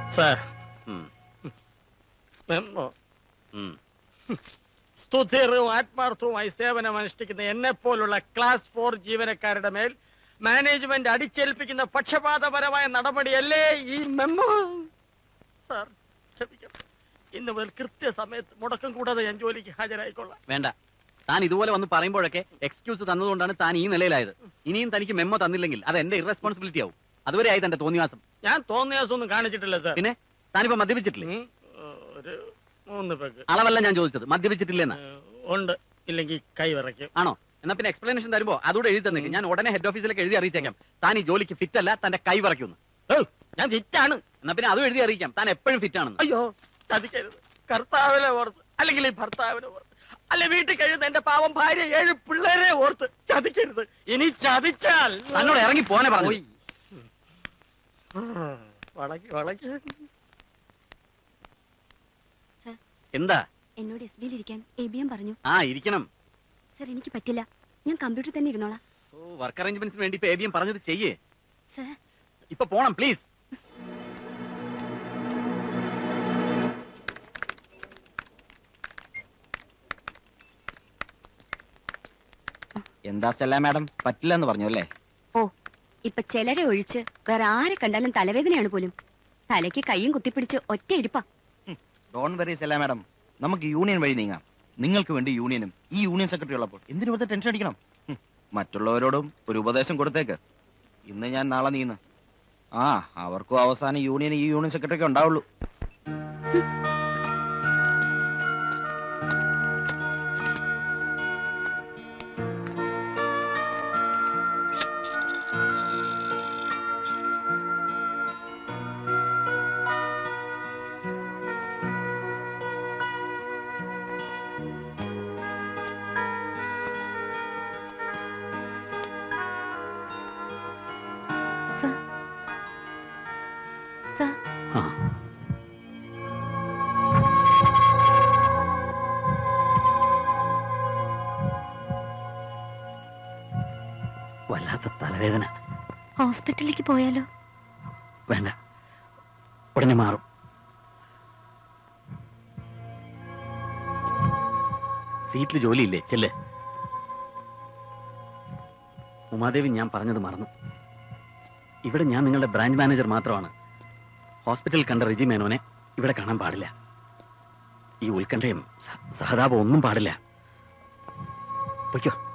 Sir ഉം, memo ഉം. സ്തുതിർവും ആത്മാർത്ഥവുമായി സേവനം അനുഷ്ഠിക്കുന്ന എന്നെ പോലുള്ള ക്ലാസ് ഫോർ ജീവനക്കാരുടെ മേൽ മാനേജ്മെന്റ് അടിച്ചേൽപ്പിക്കുന്ന പക്ഷപാതപരമായ നടപടിയല്ലേ ഈ മെമ്മോ സാർ ക്ഷമിക്കണം ഇന്ന് മുതൽ കൃത്യസമയത്ത് മുടക്കം കൂടാതെ ഞാൻ ജോലിക്ക് ഹാജരായിക്കൊള്ളാം വേണ്ട താൻ ഇതുപോലെ വന്ന് പറയുമ്പോഴൊക്കെ എക്സ്ക്യൂസ് തന്നതുകൊണ്ടാണ് താൻ ഈ നിലയിലായത് ഇനിയും തനിക്ക് മെമ്മോ തന്നില്ലെങ്കിൽ അത് എന്റെ ഇറസ്പോൺസിബിലിറ്റി ആവും അതുവരെ ആയി തന്റെ തോന്നിവാസം ഞാൻ തോന്നിയാസൊന്നും കാണിച്ചിട്ടില്ല സാർ പിന്നെ താനിപ്പോ മദ്യപിച്ചിട്ടില്ലേ ഉം, ഒരു മൂന്ന് പേക്ക് അളവല്ല ഞാൻ ചോദിച്ചത് മദ്യപിച്ചിട്ടില്ലെന്ന് ഉണ്ട് ഇല്ലെങ്കിൽ കൈ വിറയ്ക്കും ആണോ എന്നാ പിന്നെ എക്സ്പ്ലനേഷൻ തരുമ്പോ അതുകൂടെ എഴുതി തന്നേക്ക് ഞാൻ ഉടനെ ഹെഡ് ഓഫീസിലേക്ക് എഴുതി അറിയിച്ചേക്കാം താൻ ഈ ജോലിക്ക് ഫിറ്റ് അല്ല തന്റെ കൈ വിറയ്ക്കുന്നു ഏയ്, ഞാൻ ഫിറ്റാണ് എന്നാ പിന്നെ അതും എഴുതി അറിയിക്കാം താൻ എപ്പോഴും ഫിറ്റ് ആണെന്ന് അയ്യോ ചതിക്കരുത് കർത്താവിനെ ഓർത്ത് അല്ലെങ്കിൽ ഈ ഭർത്താവിനെ ഓർത്ത് അല്ലെ വീട്ടിൽ കഴിയുന്ന എന്റെ പാവം ഭാര്യ ഏഴ് പിള്ളേരെ ഓർത്ത് ചതിക്കരുത് ഇനി ചതിച്ചാൽ തന്നോട് ഇറങ്ങി പോനെ പറഞ്ഞു പോയി. വളക്കി വളക്കി എന്താ എന്നോട് എസ് ബിയിൽ ഇരിക്കാൻ എ ബി എം പറഞ്ഞു ആ ഇരിക്കണം സർ എനിക്ക് പറ്റില്ല ഞാൻ കമ്പ്യൂട്ടറിൽ തന്നെ ഇരുന്നോളാം ഓ വർക്ക് അറേഞ്ച്മെന്റ്സിന് വേണ്ടി ഇപ്പൊ എബിഎം പറഞ്ഞത് ചെയ്യേ സർ ഇപ്പൊ പോണം പ്ലീസ് എന്താ സ്റ്റെല്ല മാഡം പറ്റില്ല എന്ന് പറഞ്ഞു അല്ലേ ഓ ഇപ്പൊ ചിലരെ ഒഴിച്ച് വേറെ ആരെ കണ്ടാലും തലവേദനയാണ് പോലും തലയ്ക്ക് കൈയും കുത്തിപ്പിടിച്ച് ഒറ്റ ഇരിപ്പാ ഡോൺ വെറി സ്റ്റെല്ല മാഡം നമുക്ക് യൂണിയൻ വഴി നീങ്ങാം നിങ്ങൾക്ക് വേണ്ടി യൂണിയനും ഈ യൂണിയൻ സെക്രട്ടറി ഉള്ളപ്പോൾ എന്തിനു വെറുതെ ടെൻഷൻ അടിക്കണം ഹും, മറ്റുള്ളവരോടും ഒരു ഉപദേശം കൊടുത്തേക്ക് ഇന്ന് ഞാൻ നാളെ നീന്ന് ആ അവർക്കും അവസാനം യൂണിയൻ ഈ യൂണിയൻ സെക്രട്ടറി ഉണ്ടാവുള്ളൂ സർ സർ ആ വല്ലാത്ത തലവേദന ഹോസ്പിറ്റലിലേക്ക് പോയാലോ വേണ്ട ഉടനെ മാറും സീറ്റിൽ ജോലിയില്ലേ ചെല്ല് ഉമാദേവി ഞാൻ പറഞ്ഞത് മറന്നു ഇവിടെ ഞാൻ നിങ്ങളുടെ ബ്രാഞ്ച് മാനേജർ മാത്രമാണ് ഹോസ്പിറ്റലിൽ കണ്ട റിജി മേനോനെ ഇവിടെ കാണാൻ പാടില്ല ഈ ഉത്കണ്ഠയും സ- സഹതാപം ഒന്നും പാടില്ല പൊയ്ക്കോ